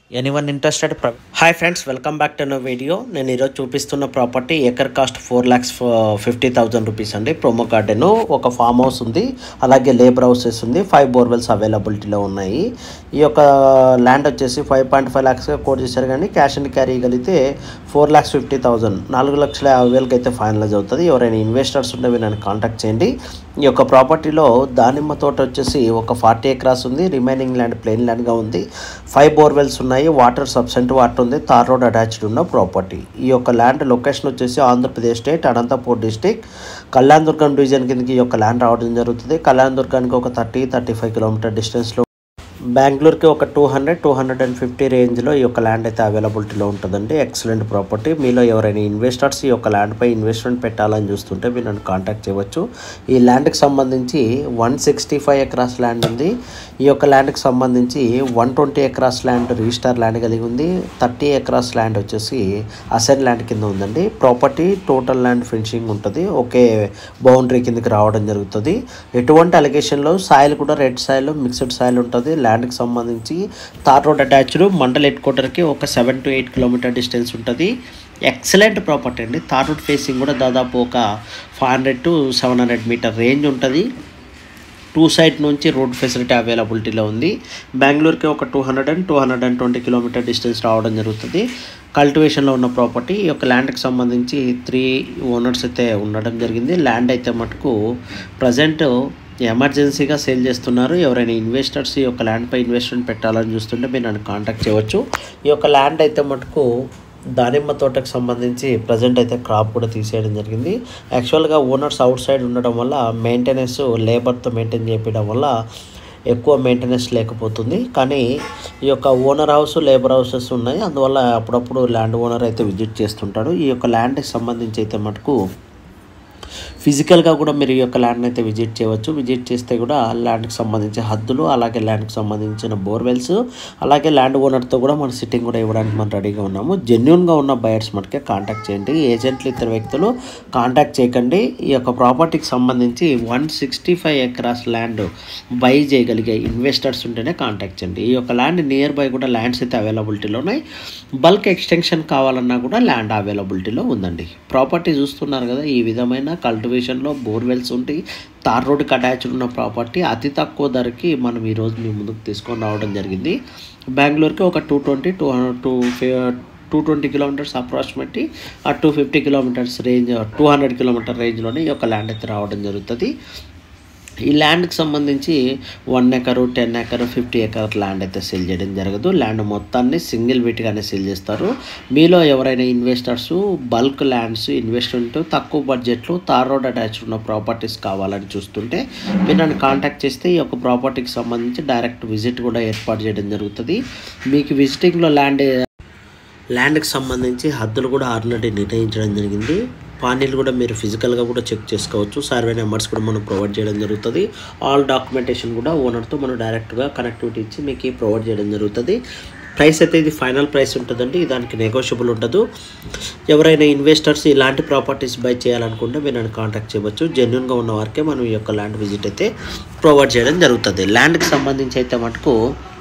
anyone interested hi friends welcome back to no video నేను ఈరోజు చూపిస్తున్న property acre cost four lakhs fifty thousand rupees అండి promo garden ఒక farm house ఉంది అలాగే లేబర్ హౌసెస్ ఉంది ఫైవ్ బోర్వెల్స్ అవైలబిలిటీలో ఉన్నాయి ఈ యొక్క ల్యాండ్ వచ్చేసి ఫైవ్ పాయింట్ ఫైవ్ ల్యాక్స్గా కోట్ చేశారు కానీ క్యాష్ అండ్ క్యారీ కలిగితే ఫోర్ ల్యాక్స్ ఫిఫ్టీ థౌజండ్ నాలుగు లక్షల యాభై వేలకి అయితే ఫైనలైజ్ అవుతుంది ఎవరైనా ఇన్వెస్టర్స్ ఉంటే నన్ను కాంటాక్ట్ చేయండి ఈ యొక్క ప్రాపర్టీలో దానిమ్మ తోట వచ్చేసి ఒక ఫార్టీ ఎకరాస్ ఉంది రిమైనింగ్ ల్యాండ్ ప్లెయిన్ ల్యాండ్గా ఉంది ఫైవ్ బోర్వెల్స్ ఉన్నాయి వాటర్ సబ్సెంట్ వాటర్ ఉంది తార్ రోడ్ అటాచ్డ్ ఉన్న ప్రాపర్టీ ఈ యొక్క ల్యాండ్ లొకేషన్ వచ్చేసి Andhra Pradesh state Anantapur district Kalyan Durgam division కిందకి ఈ యొక్క ల్యాండ్ రావడం జరుగుతుంది కళ్యాణ్ దుర్గానికి ఒక థర్టీ థర్టీ ఫైవ్ కిలోమీటర్ డిస్టెన్స్లో బెంగళూరుకి ఒక two hundred two hundred and fifty రేంజ్లో ఈ యొక్క ల్యాండ్ అయితే అవైలబిలిటీలో ఉంటుందండి ఎక్సలెంట్ ప్రాపర్టీ మీలో ఎవరైనా ఇన్వెస్టర్స్ ఈ యొక్క ల్యాండ్పై ఇన్వెస్ట్మెంట్ పెట్టాలని చూస్తుంటే మీరు నన్ను కాంటాక్ట్ చేయవచ్చు ఈ ల్యాండ్కి సంబంధించి one sixty five acres land ఉంది ఈ యొక్క ల్యాండ్కి సంబంధించి one twenty acres land register land కలిగి ఉంది థర్టీ ఎకరాస్ ల్యాండ్ వచ్చేసి అసెన్ ల్యాండ్ కింద ఉందండి ప్రాపర్టీ టోటల్ ల్యాండ్ ఫినిషింగ్ ఉంటుంది ఒకే బౌండరీ కిందకి రావడం జరుగుతుంది ఎటువంటి అలిగేషన్లో సాయిల్ కూడా రెడ్ సాయిల్ మిక్స్డ్ సాయిల్ ఉంటుంది ల్యాండ్కి సంబంధించి tar road attached mandal head క్వార్టర్కి ఒక seven to eight kilometre distance ఉంటుంది ఎక్సలెంట్ ప్రాపర్టీ అండి తార్ రోడ్ ఫేసింగ్ కూడా దాదాపు ఒక five hundred to seven hundred metre range ఉంటుంది టూ సైడ్ నుంచి రోడ్ ఫెసిలిటీ అవైలబిలిటీలో ఉంది బెంగళూరుకి ఒక two hundred and two hundred and twenty kilometre distance రావడం జరుగుతుంది కల్టివేషన్లో ఉన్న ప్రాపర్టీ ఈ యొక్క ల్యాండ్కి సంబంధించి త్రీ ఓనర్స్ అయితే ఉండడం జరిగింది ల్యాండ్ అయితే మటుకు ప్రజెంట్ ఎమర్జెన్సీగా సేల్ చేస్తున్నారు ఎవరైనా ఇన్వెస్టర్స్ ఈ యొక్క ల్యాండ్పై ఇన్వెస్ట్మెంట్ పెట్టాలని చూస్తుంటే మీరు నన్ను కాంటాక్ట్ చేయవచ్చు ఈ యొక్క ల్యాండ్ అయితే మటుకు దానిమ్మ తోటకు సంబంధించి ప్రజెంట్ అయితే క్రాప్ కూడా తీసేయడం జరిగింది యాక్చువల్గా ఓనర్స్ అవుట్ సైడ్ ఉండడం వల్ల మెయింటెనెన్స్ లేబర్తో మెయింటైన్ చేయడం వల్ల ఎక్కువ మెయింటెనెన్స్ లేకపోతుంది కానీ ఈ యొక్క ఓనర్ హౌస్ లేబర్ హౌసెస్ ఉన్నాయి అందువల్ల అప్పుడప్పుడు ల్యాండ్ ఓనర్ అయితే విజిట్ చేస్తుంటాడు ఈ యొక్క ల్యాండ్కి సంబంధించి అయితే మటుకు ఫిజికల్గా కూడా మీరు ఈ యొక్క ల్యాండ్ని అయితే విజిట్ చేయవచ్చు విజిట్ చేస్తే కూడా ల్యాండ్కి సంబంధించిన హద్దులు అలాగే ల్యాండ్కి సంబంధించిన బోర్వెల్స్ అలాగే ల్యాండ్ ఓనర్తో కూడా మన సిట్టింగ్ కూడా ఇవ్వడానికి మనం రెడీగా ఉన్నాము జెన్యున్గా ఉన్న బయర్స్ మనకే కాంటాక్ట్ చేయండి ఏజెంట్లు ఇతర వ్యక్తులు కాంటాక్ట్ చేయకండి ఈ యొక్క ప్రాపర్టీకి సంబంధించి one sixty five acres land buy చేయగలిగే ఇన్వెస్టర్స్ ఉంటేనే కాంటాక్ట్ చేయండి ఈ యొక్క ల్యాండ్ నియర్ బై కూడా ల్యాండ్స్ అయితే అవైలబిలిటీలో ఉన్నాయి బల్క్ ఎక్స్టెన్షన్ కావాలన్నా కూడా ల్యాండ్ అవైలబిలిటీలో ఉందండి ప్రాపర్టీ చూస్తున్నారు కదా ఈ విధమైన కల్టివేషన్లో బోర్వెల్స్ ఉంటాయి తార్ రోడ్కి అటాచ్డ్ ఉన్న ప్రాపర్టీ అతి తక్కువ ధరకి మనం ఈరోజు మీ ముందుకు తీసుకొని రావడం జరిగింది బెంగళూరుకి ఒక two twenty two two two twenty kilometres approximately ఆ two fifty kilometres range two hundred kilometre రేంజ్లోనే ఈ యొక్క ల్యాండ్ అయితే రావడం జరుగుతుంది ఈ ల్యాండ్కి సంబంధించి one acre ten acre fifty acre land అయితే సేల్ చేయడం జరగదు ల్యాండ్ మొత్తాన్ని సింగిల్ వీటిగానే సేల్ చేస్తారు మీలో ఎవరైనా ఇన్వెస్టర్స్ బల్క్ ల్యాండ్స్ ఇన్వెస్ట్మెంట్ తక్కువ బడ్జెట్లో తార్ రోడ్ అటాచ్ ఉన్న ప్రాపర్టీస్ కావాలని చూస్తుంటే మీరు నన్ను కాంటాక్ట్ చేస్తే ఈ యొక్క ప్రాపర్టీకి సంబంధించి డైరెక్ట్ విజిట్ కూడా ఏర్పాటు చేయడం జరుగుతుంది మీకు విజిటింగ్లో ల్యాండ్ ల్యాండ్కి సంబంధించి హద్దులు కూడా ఆల్రెడీ నిర్ణయించడం జరిగింది పానీలు కూడా మీరు ఫిజికల్గా కూడా చెక్ చేసుకోవచ్చు సర్వే నెంబర్స్ కూడా మనం ప్రొవైడ్ చేయడం జరుగుతుంది ఆల్ డాక్యుమెంటేషన్ కూడా ఓనర్తో మనం డైరెక్ట్గా కనెక్టివిటీ ఇచ్చి మీకు ప్రొవైడ్ చేయడం జరుగుతుంది ప్రైస్ అయితే ఇది ఫైనల్ ప్రైస్ ఉంటుందండి దానికి నెగోషియబుల్ ఉండదు ఎవరైనా ఇన్వెస్టర్స్ ఇలాంటి ప్రాపర్టీస్ బై చేయాలనుకుంటే మీరు నన్ను కాంటాక్ట్ చేయవచ్చు జెన్యున్గా ఉన్న వారికే మనం ఈ యొక్క ల్యాండ్ విజిట్ అయితే ప్రొవైడ్ చేయడం జరుగుతుంది ల్యాండ్కి సంబంధించి అయితే మటుకు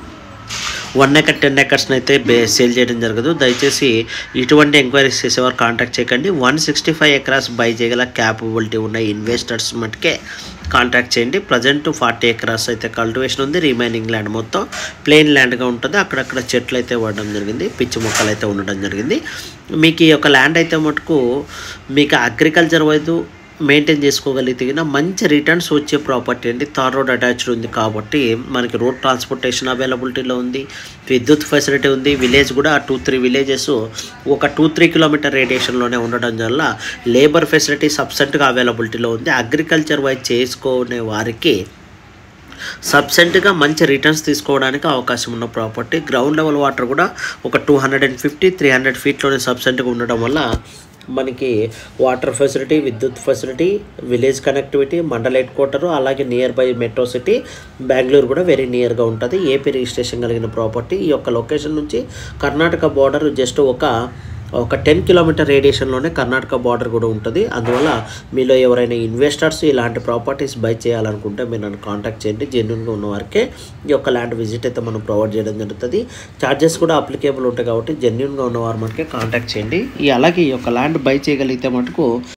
వన్ ఎకర్ టెన్ ఎకర్స్ని అయితే బే సేల్ చేయడం జరగదు దయచేసి ఇటువంటి ఎంక్వైరీస్ చేసేవారు కాంటాక్ట్ చేయకండి one sixty five acres buy చేయగల క్యాపబిలిటీ ఉన్న ఇన్వెస్టర్స్ మటుకే కాంటాక్ట్ చేయండి ప్రజెంట్ ఫార్టీ ఎకరాస్ అయితే కల్టివేషన్ ఉంది రిమైనింగ్ ల్యాండ్ మొత్తం ప్లెయిన్ ల్యాండ్గా ఉంటుంది అక్కడక్కడ చెట్లు అయితే వాడడం జరిగింది పిచ్చి మొక్కలు అయితే ఉండడం జరిగింది మీకు ఈ యొక్క ల్యాండ్ అయితే మటుకు మీకు అగ్రికల్చర్ వైపు మెయింటైన్ చేసుకోగలిగితే మంచి రిటర్న్స్ వచ్చే ప్రాపర్టీ అండి తార్ రోడ్ అటాచ్డ్ ఉంది కాబట్టి మనకి రోడ్ ట్రాన్స్పోర్టేషన్ అవైలబిలిటీలో ఉంది విద్యుత్ ఫెసిలిటీ ఉంది విలేజ్ కూడా టూ త్రీ విలేజెస్ ఒక టూ త్రీ కిలోమీటర్ రేడియేషన్లోనే ఉండడం వల్ల లేబర్ ఫెసిలిటీ సబ్సెంట్గా అవైలబిలిటీలో ఉంది అగ్రికల్చర్ వైజ్ చేసుకునే వారికి సబ్సెంట్గా మంచి రిటర్న్స్ తీసుకోవడానికి అవకాశం ఉన్న ప్రాపర్టీ గ్రౌండ్ లెవెల్ వాటర్ కూడా ఒక two hundred and fifty three hundred ఫీట్లోనే సబ్సెంట్గా ఉండడం వల్ల మనకి వాటర్ ఫెసిలిటీ విద్యుత్ facility village connectivity mandal headquarter అలాగే nearby metro city Bengaluru కూడా వెరీ నియర్గా ఉంటుంది ఏపీ రిజిస్ట్రేషన్ కలిగిన ప్రాపర్టీ ఈ యొక్క లొకేషన్ నుంచి కర్ణాటక బార్డర్ జస్ట్ ఒక ఒక టెన్ కిలోమీటర్ రేడియేషన్లోనే కర్ణాటక బార్డర్ కూడా ఉంటుంది అందువల్ల మీలో ఎవరైనా ఇన్వెస్టర్స్ ఇలాంటి ప్రాపర్టీస్ బై చేయాలనుకుంటే మీరు నన్ను కాంటాక్ట్ చేయండి జెన్యున్గా ఉన్న వారికే ఈ యొక్క ల్యాండ్ విజిట్ అయితే మనం ప్రొవైడ్ చేయడం జరుగుతుంది ఛార్జెస్ కూడా అప్లికేబుల్ ఉంటాయి కాబట్టి జెన్యున్గా ఉన్నవారు మనకి కాంటాక్ట్ చేయండి ఈ అలాగే ఈ యొక్క ల్యాండ్ బై చేయగలిగితే మటుకు